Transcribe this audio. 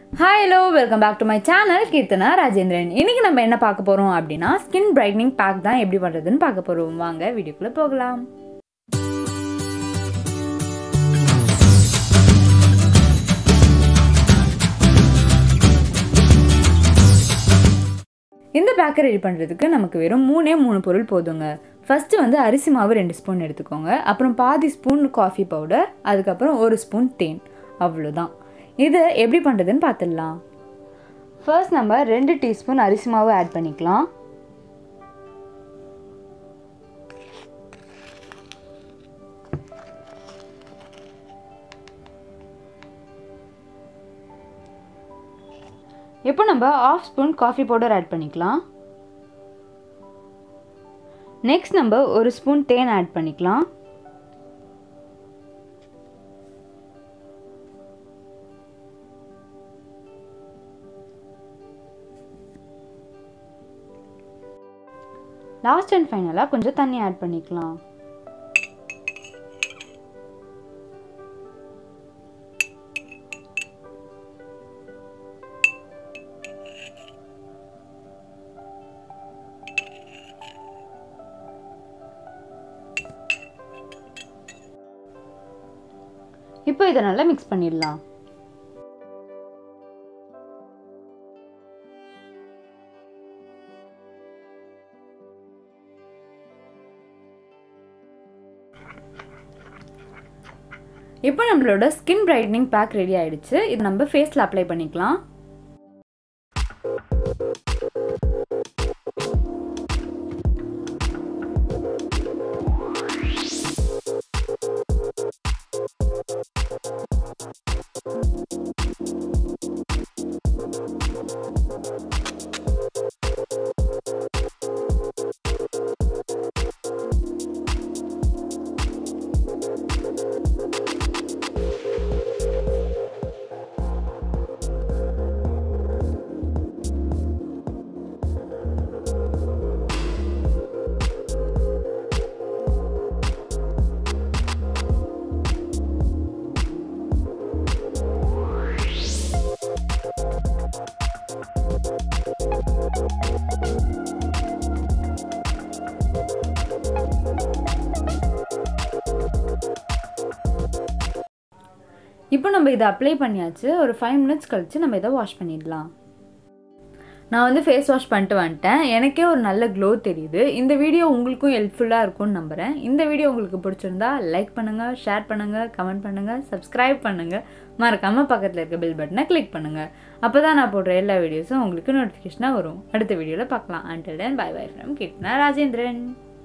hi hello welcome back to my channel Keerthana Rajendran இன்னைக்கு நம்ம என்ன பார்க்க போகிறோம் அப்படின்னா ஸ்கின் பிரைட்னிங் பேக் தான் எப்படி பண்ணுறதுன்னு பார்க்க போகிறோம் வாங்க வீடியோக்குள்ளே போகலாம் இந்த பேக்கை ரெடி பண்ணுறதுக்கு நமக்கு வெறும் மூணே மூணு பொருள் போதுங்க ஃபஸ்ட்டு வந்து அரிசி மாவு ரெண்டு ஸ்பூன் எடுத்துக்கோங்க அப்புறம் பாதி ஸ்பூன் காஃபி பவுடர் அதுக்கப்புறம் ஒரு ஸ்பூன் தேன் அவ்வளோதான் இது எப்படி பண்ணுறதுன்னு பார்த்துடலாம் ஃபர்ஸ்ட் நம்ம ரெண்டு டீஸ்பூன் அரிசி மாவு ஆட் பண்ணிக்கலாம் இப்போ நம்ம half spoon coffee powder add பண்ணிக்கலாம் நெக்ஸ்ட் நம்ம ஒரு ஸ்பூன் தேன் ஆட் பண்ணிக்கலாம் லாஸ்ட் அண்ட் ஃபைனலாக கொஞ்சம் தண்ணி ஆட் பண்ணிக்கலாம் இப்போ இதை நல்லா மிக்ஸ் பண்ணிடலாம் இப்போ நம்மளோட ஸ்கின் பிரைட்னிங் பேக் ரெடி ஆயிடுச்சு இது நம்ம ஃபேஸில் அப்ளை பண்ணிக்கலாம் இப்போ நம்ம இதை அப்ளை பண்ணியாச்சு ஒரு ஃபைவ் மினிட்ஸ் கழித்து நம்ம இதை வாஷ் பண்ணிடலாம் நான் வந்து ஃபேஸ் வாஷ் பண்ணிட்டு வந்துட்டேன் எனக்கே ஒரு நல்ல க்ளோ தெரியுது இந்த வீடியோ உங்களுக்கும் ஹெல்ப்ஃபுல்லாக இருக்கும்னு நம்புகிறேன் இந்த வீடியோ உங்களுக்கு பிடிச்சிருந்தா லைக் பண்ணுங்கள் ஷேர் பண்ணுங்கள் கமெண்ட் பண்ணுங்கள் சப்ஸ்கிரைப் பண்ணுங்கள் மறக்காமல் பக்கத்தில் இருக்க பெல் பட்டனை கிளிக் பண்ணுங்கள் அப்போ தான் நான் போடுற எல்லா வீடியோஸும் உங்களுக்கு நோட்டிஃபிகேஷனாக வரும் அடுத்த வீடியோவில் பார்க்கலாம் until then bye bye from Keerthana Rajendran